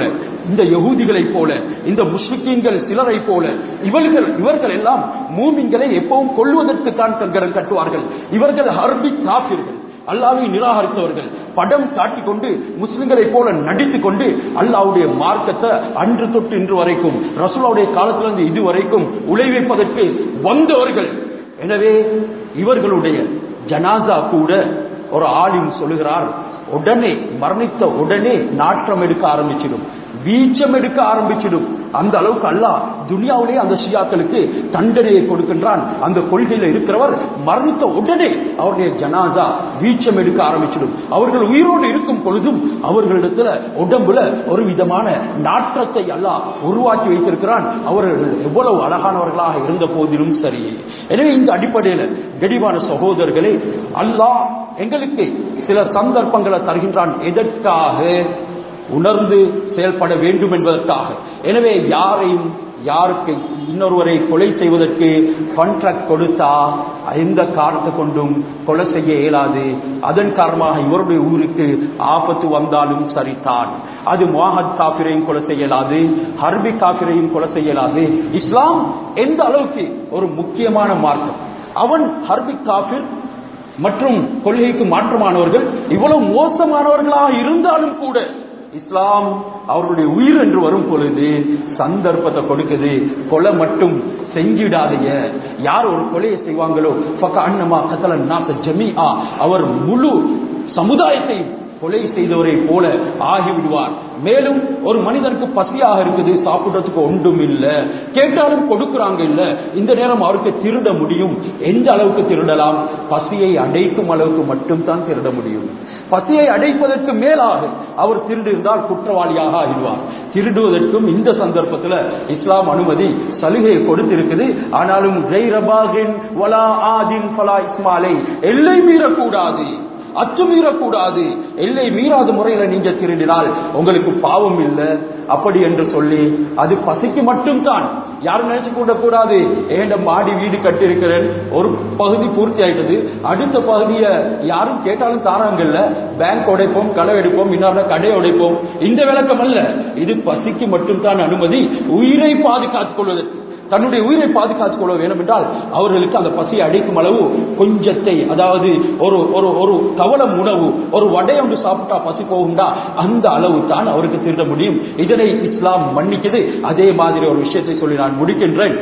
இந்த யகூதிகளைப் போல இந்த முஸ்லிக்கீன்கள் சிலரை போல இவர்கள் இவர்கள் எல்லாம் மூமின்களை எப்பவும் கொள்வதற்கு தான் கங்கரம் கட்டுவார்கள் இவர்கள் ஹர்பி காப்பீர்கள் அல்லாவை நிராகரித்தவர்கள் படம் காட்டிக் கொண்டு முஸ்லிம்களைப் போல நடித்துக் கொண்டு அல்லாவுடைய மார்க்கத்தை அன்று தொட்டு இன்று வரைக்கும் ரசூலாவுடைய காலத்திலிருந்து இதுவரைக்கும் உழைவைப்பதற்கு வந்தவர்கள் எனவே இவர்களுடைய ஜனாசா கூட ஒரு ஆலிம் சொல்லுகிறார் உடனே மரணித்த உடனே நாற்றம் எடுக்க ஆரம்பிச்சிடும் வீச்சம் எடுக்க ஆரம்பிச்சிடும் அந்த அளவுக்கு அல்லாஹ் துனியாவிலேயே அந்த ஷியாக்களுக்கு தண்டனையை கொடுக்கின்றான் அந்த கொள்கையில இருக்கிறவர் மரணித்த உடனே அவருடைய ஜனாதா வீச்சம் எடுக்க ஆரம்பிச்சிடும் அவர்கள் உயிரோடு இருக்கும் பொழுதும் அவர்களிடத்துல உடம்புல ஒரு விதமான நாற்றத்தை அல்லாஹ் உருவாக்கி வைத்திருக்கிறான் அவர்கள் எவ்வளவு அழகானவர்களாக இருந்த போதிலும் சரி எனவே இந்த அடிப்படையில் கடிவான சகோதரர்களே அல்லாஹ் எங்களுக்கு சில சந்தர்ப்பங்களை தருகின்றான் எதற்காக உணர்ந்து செயல்பட வேண்டும் என்பதற்காக எனவே யாரையும் யாருக்கு இன்னொருவரை கொலை செய்வதற்கு கான்ட்ராக்ட் கொடுத்தா எந்த காரணத்தை கொண்டும் கொலை செய்ய இயலாது அதன் காரணமாக இவருடைய ஊருக்கு ஆபத்து வந்தாலும் சரிதான் அது மொஹத் காபிரையும் கொலை செய்யலாது ஹர்பி காபிரையும் கொலை செய்யலாது இஸ்லாம் எந்த அளவுக்கு ஒரு முக்கியமான மார்க்கம் அவன் ஹர்பி காபிர் மற்றும் கொள்கைக்கு மாற்றமானவர்கள் இவ்வளவு மோசமானவர்களாக இருந்தாலும் கூட இஸ்லாம் அவர்களுடைய உயிர் என்று வரும் பொழுது சந்தர்ப்பத்தை கொடுக்குது கொலை மட்டும் செஞ்சிடாதீங்க யார் ஒரு கொலையை செய்வாங்களோ பக்க அண்ணமா கத்தலன் நாச ஜமீஆ அவர் முழு சமுதாயத்தையும் கொலை செய்தவரை போல ஆகிவிடுவார் மேலும் ஒரு மனிதனுக்கு பசியாக இருக்குது சாப்பிடுறதுக்கு ஒன்றும் இல்ல கேட்டாலும் கொடுக்கறாங்க இல்ல இந்த நேரம் அவருக்கு திருட முடியும் எந்த அளவுக்கு திருடலாம் பசியை அடைக்கும் அளவுக்கு மட்டும் தான் திருட முடியும் பசியை அடைப்பதற்கு மேலாக அவர் திருடு இருந்தால் குற்றவாளியாக ஆகிடுவார் திருடுவதற்கும் இந்த சந்தர்ப்பத்தில் இஸ்லாம் அனுமதி சலுகையை கொடுத்திருக்குது ஆனாலும் ஜெய்ரபாகின் வலா ஆதின் ஃபலா இஸ்மாலை எல்லை மீறக்கூடாது அச்சுமீறக்கூடாது எல்லை மீறாத முறையில நீங்க திருடினால் உங்களுக்கு பாவம் இல்லை அப்படி என்று சொல்லி அது பசிக்கு மட்டும்தான் யாரும் நினைச்சு கூட கூடாது ஏண்ட மாடி வீடு கட்டியிருக்கிறேன் ஒரு பகுதி பூர்த்தி ஆயிட்டது அடுத்த பகுதியை யாரும் கேட்டாலும் தாராங்கல்ல பேங்க் உடைப்போம் களை எடுப்போம் இன்னொரு கடை உடைப்போம் இந்த விளக்கம் அல்ல இது பசிக்கு மட்டும்தான் அனுமதி உயிரை பாதுகாத்துக் கொள்வதற்கு தன்னுடைய உயிரை பாதுகாத்துக் கொள்ள வேண்டும் என்றால் அவர்களுக்கு அந்த பசியை அடைக்கும் அளவு கொஞ்சத்தை அதாவது ஒரு ஒரு ஒரு கவலம் உணவு ஒரு வடை ஒன்று சாப்பிட்டா பசி போகும்டா அந்த அளவு தான் அவருக்கு திருட முடியும் இதனை இஸ்லாம் மன்னிக்குது அதே மாதிரி ஒரு விஷயத்தை சொல்லி நான் முடிக்கின்றேன்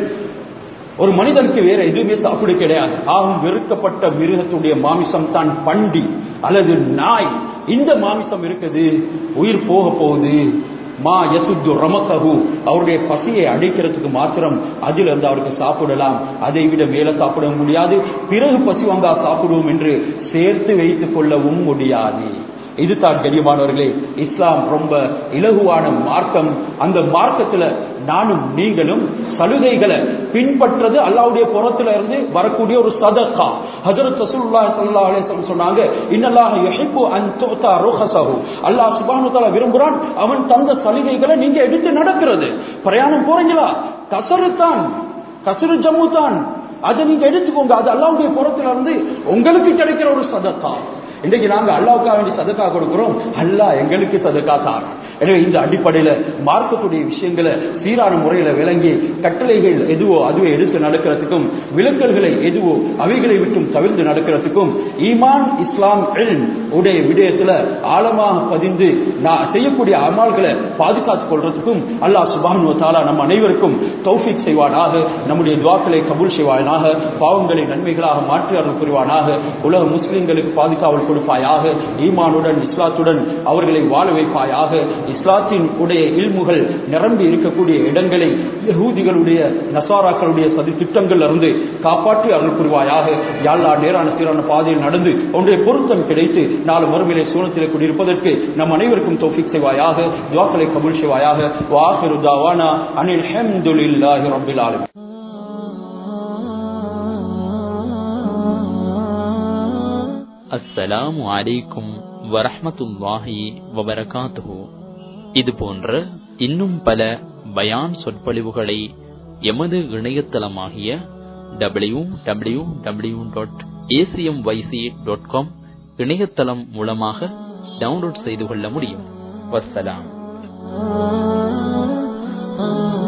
ஒரு மனிதனுக்கு வேற எதுவுமே சாப்பிட கிடையாது ஆகும் வெறுக்கப்பட்ட மிருகத்துடைய மாமிசம் தான் பண்டி அல்லது நாய் இந்த மாமிசம் இருக்குது உயிர் போக போகுது மா யசுத்து ரமக்கஹு அவருடைய பசியை அடைக்கிறதுக்கு மாத்திரம் அதில் இருந்து அவருக்கு சாப்பிடலாம் அதை விட மேல சாப்பிட முடியாது பிறகு பசி வந்தா சாப்பிடுவோம் என்று சேர்த்து வைத்துக் கொள்ளவும் முடியாது இதுதான் கண்ணியமானவர்களே இஸ்லாம் ரொம்ப இலகுவான மார்க்கம் அந்த மார்க்கத்துல நானும் நீங்களும் சலுகைகளை பின்பற்றது அல்லாவுடைய புறத்துல இருந்து வரக்கூடிய ஒரு சதக்கா ஹஜரத் ரசூலுல்லாஹி ஸல்லல்லாஹு அலைஹி வஸல்லம் சொன்னாங்க இன்னல்லாஹ யுஹிப்பு அன் துஅதா ருஹஸஹு அல்லாஹ் சுப்ஹானஹு வ தஆலா விரும்புறான் அவன் தந்த சலுகைகளை நீங்க எடுத்து நடக்கிறது பிரயாணம் போறீங்களா கசரு தான் கசரு ஜம்மு தான் அதை நீங்க எடுத்துக்கோங்க அது அல்லாவுடைய புறத்துல இருந்து உங்களுக்கு கிடைக்கிற ஒரு சதக்கா இன்றைக்கு நாங்க அல்லாவுக்காக வேண்டி சதக்கா கொடுக்கிறோம் அல்லாஹ் எங்களுக்கு சதக்கா தான் எனவே இந்த அடிப்படையில மார்க்கத்துடைய விஷயங்களை சீரான முறையில விளங்கி கட்டளைகள் எதுவோ அதுவே எடுத்து நடக்கிறதுக்கும் விலக்கல்களை எதுவோ அவைகளை விட்டும் தவிர்த்து நடக்கிறதுக்கும் ஈமான் இஸ்லாம் இல்ம் உடைய விடயத்துல ஆழமாக பதிந்து நான் செய்யக்கூடிய அமல்களை பாதுகாத்துக் கொள்றதுக்கும் அல்லாஹ் சுபானு தாலா நம் அனைவருக்கும் தௌஃபிக் செய்வானாக நம்முடைய துவாக்களை கபூல் செய்வானாக பாவங்களை நன்மைகளாக மாற்றி அருள் புரிவானாக உலக முஸ்லிம்களுக்கு பாதுகாவல் கொடுப்பாயாக ஈமானுடன் இஸ்லாத்துடன் அவர்களை வாழ வைப்பாயாக இஸ்லாத்தின் உடைய இல்முகள் நிரம்பி இருக்கக்கூடிய இடங்களை யகூதிகளுடைய நசாராக்களுடைய சதி திட்டங்கள் இருந்து காப்பாற்றி அருள் புரிவாயாக யாழ்லா நேரான சீரான பாதையில் நடந்து ஒன்றைய பொருத்தம் கிடைத்து நாலு மறுமையிலே சூனத்திலே கூடியிருப்பதற்கு நம் அனைவருக்கும் தௌஃபிக் செய்வாயாக துவாக்களை கபூல் செய்வாயாக வாஹிரு தாவானா அனில் ஹம்துலில்லாஹி ரப்பில் ஆலமீன் அஸ்ஸலாமு அலைக்கும் வரஹ்மத்துல்லாஹி வபரகாத்துஹு இது போன்ற இன்னும் பல பயான் சொற்பொழிவுகளை எமது இணையதளமாகிய W W W dot ACM YC dot com இணையதளம் மூலமாக டவுன்லோட் செய்து கொள்ள முடியும் வஸ்ஸலாம் ah